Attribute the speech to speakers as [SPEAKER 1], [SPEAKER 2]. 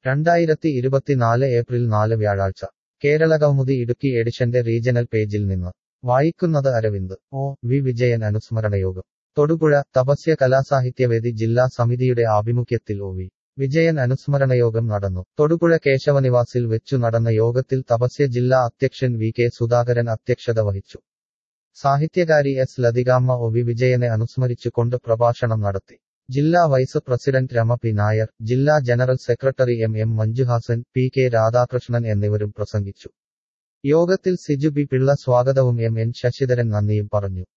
[SPEAKER 1] രണ്ടായിരത്തി ഇരുപത്തിനാല് ഏപ്രിൽ നാല് വ്യാഴാഴ്ച കേരളകൗമുദി ഇടുക്കി എഡിഷന്റെ റീജണൽ പേജിൽ നിന്ന് വായിക്കുന്നത് അരവിന്ദ് ഒ വി വിജയൻ അനുസ്മരണയോഗം തൊടുപുഴ തപസ്യ കലാസാഹിത്യവേദി ജില്ലാ സമിതിയുടെ ആഭിമുഖ്യത്തിൽ ഒ വി വിജയൻ അനുസ്മരണയോഗം നടന്നു തൊടുപുഴ കേശവനിവാസിൽ വെച്ചു നടന്ന യോഗത്തിൽ തപസ്യ ജില്ലാ അധ്യക്ഷൻ വി കെ സുധാകരൻ അധ്യക്ഷത വഹിച്ചു സാഹിത്യകാരി എസ് ലതികാമ്മ ഒ വി വിജയനെ അനുസ്മരിച്ചുകൊണ്ട് പ്രഭാഷണം നടത്തി ജില്ലാ vice president Rama P Nair ജില്ലാ general secretary M M Manjuhasan P K Radhakrishnan എന്നിവരും പ്രസംഗിച്ചു യോഗത്തിൽ സിജു ബി പിള്ള സ്വാഗതവും എം എൻ ശശിധരൻ നന്ദിയും പറഞ്ഞു